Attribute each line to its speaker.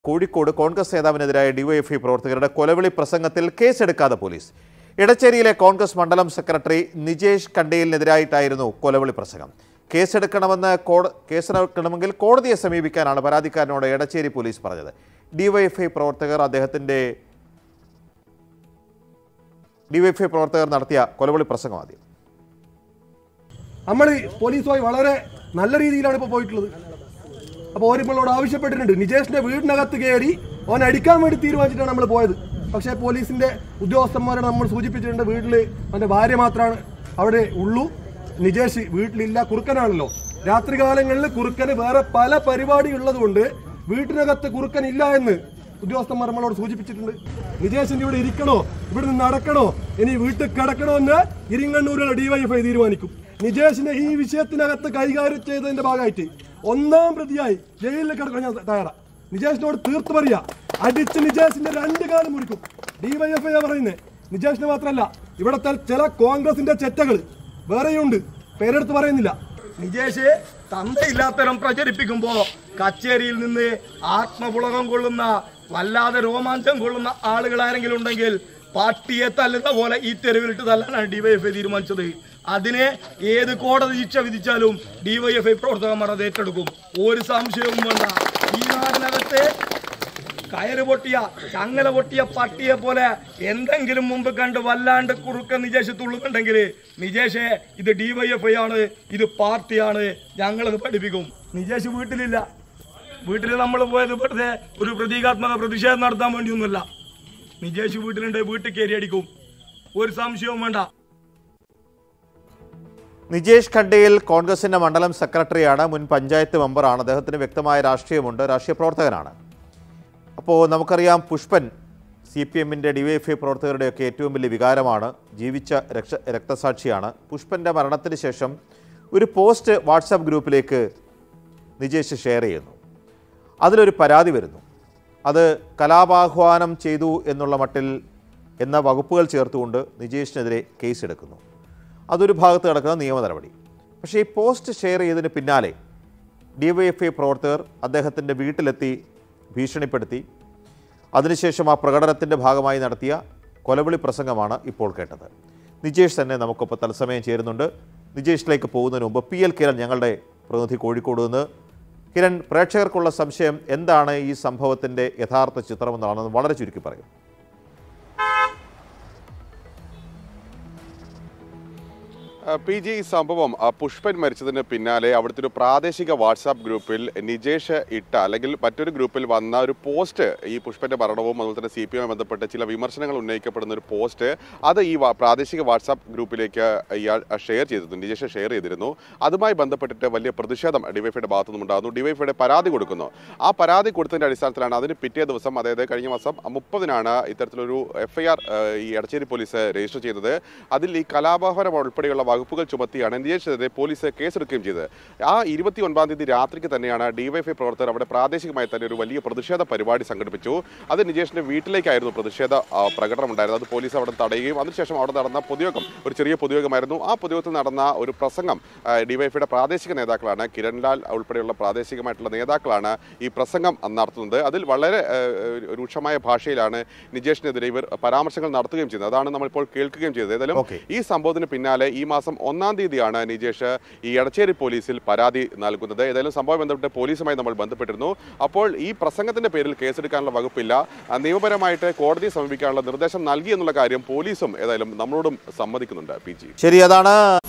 Speaker 1: Kozhikode Congress നേതാവിനെതിരായ DYFI പ്രവർത്തകരുടെ കൊലവിളി പ്രസംഗത്തിൽ കേസെടുക്കാതെ പോലീസ് ഇടച്ചേരിയിലെ കോൺഗ്രസ് മണ്ഡലം സെക്രട്ടറി നിജേഷ് കണ്ടയിലിനെതിരായിട്ടായിരുന്നു കൊലവിളി പ്രസംഗം കേസെടുക്കണമെന്ന് കോട കേസെടുക്കണമെങ്കിൽ കോടതിയെ സമീപിക്കാനാണ് പരാതിക്കാരനോട് എടച്ചേരി പോലീസ് പറഞ്ഞത് ഡിവൈഎഫ്ഐ പ്രവർത്തകർ അദ്ദേഹത്തിന്റെ ഡിവൈഎഫ്ഐ പ്രവർത്തകർ നടത്തിയ കൊലവിളി പ്രസംഗം ആദ്യം
Speaker 2: നമ്മൾ പോലീസുമായി വളരെ നല്ല രീതിയിലാണ് ഇപ്പോൾ പോയിട്ടുള്ളത് അപ്പോൾ ഓര് നമ്മളോട് ആവശ്യപ്പെട്ടിട്ടുണ്ട് നിജേഷിന്റെ വീടിനകത്ത് കയറി ഓൻ അടിക്കാൻ വേണ്ടി തീരുമാനിച്ചിട്ടാണ് നമ്മൾ പോയത് പക്ഷേ പോലീസിന്റെ ഉദ്യോഗസ്ഥന്മാരോട് നമ്മൾ സൂചിപ്പിച്ചിട്ടുണ്ട് വീട്ടിൽ അവന്റെ ഭാര്യ മാത്രമാണ് അവിടെ ഉള്ളൂ നിജേഷ് വീട്ടിലില്ല കുറുക്കനാണല്ലോ രാത്രികാലങ്ങളിൽ കുറുക്കന് വേറെ പല പരിപാടി ഉള്ളതുകൊണ്ട് വീട്ടിനകത്ത് കുറുക്കൻ ഇല്ല എന്ന് ഉദ്യോഗസ്ഥന്മാർ നമ്മളോട് സൂചിപ്പിച്ചിട്ടുണ്ട് നിജേഷിന്റെ ഇവിടെ ഇരിക്കണോ ഇവിടെ നിന്ന് നടക്കണോ ഇനി വീട്ടിൽ കിടക്കണോ എന്ന് ഇരിങ്ങണ്ണൂരിലെ ഡിവൈഎഫ്ഐ തീരുമാനിക്കും നിജേഷിനെ ഈ വിഷയത്തിനകത്ത് കൈകാര്യം ചെയ്തതിന്റെ ഭാഗമായിട്ട് ഒന്നാം പ്രതിയായി ജയിലിൽ കിടക്കാൻ ഞാൻ തയ്യാറാ നിജേഷിനോട് തീർത്തു പറയാ അടിച്ച് നിജേഷിന്റെ രണ്ട് കാലം മുറിക്കും ഡിവൈഎഫ്ഐ പറയുന്നത് നിജേഷിന് മാത്രമല്ല ഇവിടത്തെ ചില കോൺഗ്രസിന്റെ ചെറ്റകൾ വേറെയുണ്ട് പേരെടുത്ത് പറയുന്നില്ല
Speaker 3: നിജേഷ് തന്തയില്ലാത്തരം പ്രചരിപ്പിക്കുമ്പോ കച്ചേരിയിൽ നിന്ന് ആത്മപുളകം കൊള്ളുന്ന വല്ലാതെ രോമാഞ്ചം കൊള്ളുന്ന ആളുകൾ ആരെങ്കിലും ഉണ്ടെങ്കിൽ പാർട്ടിയെ തല്ലുന്ന പോലെ ഈ തെരുവിലിട്ട് തല്ലാനാണ് ഡിവൈഎഫ്ഐ തീരുമാനിച്ചത് അതിനെ ഏത് കോടതി ശിക്ഷ വിധിച്ചാലും ഡിവൈഎഫ്ഐ പ്രവർത്തകന്മാർ അത് ഏറ്റെടുക്കും ഒരു സംശയവും വേണ്ട ഈ നാടിനകത്തെ കയറ് പൊട്ടിയ ചങ്ങല പൊട്ടിയ പട്ടിയെ പോലെ എന്തെങ്കിലും മുമ്പ് കണ്ട് വല്ലാണ്ട് കുറുക്ക നിജേഷ് തുള്ളുന്നുണ്ടെങ്കിൽ നിജേഷേ ഇത് ഡിവൈഎഫ്ഐ ആണ് ഇത് പാർട്ടിയാണ് ഞങ്ങളത് പഠിപ്പിക്കും നിജേഷ് വീട്ടിലില്ല വീട്ടിൽ നമ്മൾ പോയത് വെറുതെ ഒരു പ്രതീകാത്മക പ്രതിഷേധം നടത്താൻ വേണ്ടിയൊന്നുമല്ല നിജേഷ് വീട്ടിലുണ്ട് വീട്ടിൽ കയറി അടിക്കും ഒരു സംശയവും വേണ്ട
Speaker 1: നിജേഷ് ഖണ്ടയിൽ കോൺഗ്രസിന്റെ മണ്ഡലം സെക്രട്ടറിയാണ് മുൻ പഞ്ചായത്ത് മെമ്പറാണ് അദ്ദേഹത്തിന് വ്യക്തമായ രാഷ്ട്രീയമുണ്ട് രാഷ്ട്രീയ പ്രവർത്തകനാണ് അപ്പോൾ നമുക്കറിയാം പുഷ്പൻ സി പി എമ്മിൻ്റെ ഡിവൈഎഫ്ഐ പ്രവർത്തകരുടെയൊക്കെ ഏറ്റവും വലിയ വികാരമാണ് ജീവിച്ച രക്ഷ രക്തസാക്ഷിയാണ് പുഷ്പൻ്റെ മരണത്തിന് ശേഷം ഒരു പോസ്റ്റ് വാട്സാപ്പ് ഗ്രൂപ്പിലേക്ക് നിജേഷ് ഷെയർ ചെയ്യുന്നു അതിലൊരു പരാതി വരുന്നു അത് കലാപാഹ്വാനം ചെയ്തു എന്നുള്ള മട്ടിൽ എന്ന വകുപ്പുകൾ ചേർത്തുകൊണ്ട് നിജേഷിനെതിരെ കേസെടുക്കുന്നു അതൊരു ഭാഗത്ത് കിടക്കുന്ന നിയമ നടപടി പക്ഷേ ഈ പോസ്റ്റ് ഷെയർ ചെയ്തതിന് പിന്നാലെ ഡിവൈഎഫ്ഐ പ്രവർത്തകർ അദ്ദേഹത്തിൻ്റെ വീട്ടിലെത്തി ഭീഷണിപ്പെടുത്തി അതിനുശേഷം ആ പ്രകടനത്തിൻ്റെ ഭാഗമായി നടത്തിയ കൊലവിളി പ്രസംഗമാണ് ഇപ്പോൾ കേട്ടത് നിജേഷ് തന്നെ നമുക്കൊപ്പം തത്സമയം ചേരുന്നുണ്ട് നിജേഷിലേക്ക് പോകുന്നതിന് മുമ്പ് പി എൽ കിരൺ ഞങ്ങളുടെ പ്രതിനിധി കോഴിക്കോട് നിന്ന് കിരൺ പ്രേക്ഷകർക്കുള്ള സംശയം എന്താണ് ഈ സംഭവത്തിൻ്റെ യഥാർത്ഥ ചിത്രമെന്നാണെന്ന് വളരെ ചുരുക്കി പറയും
Speaker 4: ആ, പി ജി ഈ സംഭവം ആ, പുഷ്പൻ മരിച്ചതിന് പിന്നാലെ അവിടുത്തെ ഒരു പ്രാദേശിക വാട്സാപ്പ് ഗ്രൂപ്പിൽ നിജേഷ് ഇട്ട അല്ലെങ്കിൽ മറ്റൊരു ഗ്രൂപ്പിൽ വന്ന ഒരു പോസ്റ്റ് ഈ പുഷ്പന്റെ മരണവും അതുപോലെ തന്നെ സി പി എമ്മുമായി ബന്ധപ്പെട്ട് ചില വിമർശനങ്ങൾ ഉന്നയിക്കപ്പെടുന്ന ഒരു പോസ്റ്റ് അത് ഈ വാ- പ്രാദേശിക വാട്സാപ്പ് ഗ്രൂപ്പിലേക്ക് ഇയാൾ ഷെയർ ചെയ്തിരുന്നു നിജേഷ് ഷെയർ ചെയ്തിരുന്നു അതുമായി ബന്ധപ്പെട്ടിട്ട് വലിയ പ്രതിഷേധം ഡിവൈഫൈയുടെ ഭാഗത്തു നിന്നുണ്ടാകുന്നു ഡിവൈഫൈയുടെ പരാതി കൊടുക്കുന്നു ആ പരാതി കൊടുത്തതിന്റെ അടിസ്ഥാനത്തിലാണ് അതിന് പിറ്റേ ദിവസം അതായത് കഴിഞ്ഞ മാസം മുപ്പതിനാണ് ഇത്തരത്തിലൊരു എഫ്ഐആർ ഈ എടച്ചേരി പോലീസ് രജിസ്റ്റർ ചെയ്തത് അതിൽ ഈ കലാപാഹനം ഉൾപ്പെടെയുള്ള വകുപ്പുകൾ ചുമത്തിയാണ് നിജേഷിനെതിരെ പോലീസ് കേസെടുക്കുകയും ചെയ്തത് ആ ഇരുപത്തി ഒൻപതാം തീയതി രാത്രിക്ക് തന്നെയാണ് ഡിവൈഎഫ്ഐ പ്രവർത്തകർ അവിടെ പ്രാദേശികമായി തന്നെ ഒരു വലിയ പ്രതിഷേധ പരിപാടി സംഘടിപ്പിച്ചു അത് നിജേഷിന്റെ വീട്ടിലേക്കായിരുന്നു പ്രതിഷേധ ആ, പ്രകടനം ഉണ്ടായിരുന്നത് അത് പോലീസ് അവിടെ തടയുകയും അതിനുശേഷം അവിടെ നടന്ന പൊതുയോഗം ഒരു ചെറിയ പൊതുയോഗമായിരുന്നു ആ പൊതുയോഗത്തിൽ നടന്ന ഒരു പ്രസംഗം ഡിവൈഎഫ്ഐയുടെ പ്രാദേശിക നേതാക്കളാണ് കിരൺലാൽ ഉൾപ്പെടെയുള്ള പ്രാദേശികമായിട്ടുള്ള നേതാക്കളാണ് ഈ പ്രസംഗം നടത്തുന്നത് അതിൽ വളരെ ആ, രൂക്ഷമായ ഭാഷയിലാണ് നിജേഷിനെതിരെ ഇവർ പരാമർശങ്ങൾ നടത്തുകയും ചെയ്യുന്നത് അതാണ് നമ്മളിപ്പോൾ കേൾക്കുകയും ചെയ്തത് ഏതായാലും
Speaker 1: Okay.
Speaker 4: ഈ സംഭവത്തിന് പിന്നാലെ ഈ മാസം ഒന്നാം തീയതിയാണ് നിജേഷ് ഈ എടച്ചേരി പോലീസിൽ പരാതി നൽകുന്നത് ഏതായാലും സംഭവം ബന്ധപ്പെട്ട് പോലീസുമായി നമ്മൾ ബന്ധപ്പെട്ടിരുന്നു അപ്പോൾ ഈ പ്രസംഗത്തിന്റെ പേരിൽ കേസെടുക്കാനുള്ള വകുപ്പില്ല ആ, നിയമപരമായിട്ട് കോടതിയെ സമീപിക്കാനുള്ള നിർദ്ദേശം നൽകി എന്നുള്ള കാര്യം പോലീസും ഏതായാലും നമ്മളോടും സമ്മതിക്കുന്നുണ്ട് പി ജി
Speaker 1: ശരി അതാണ്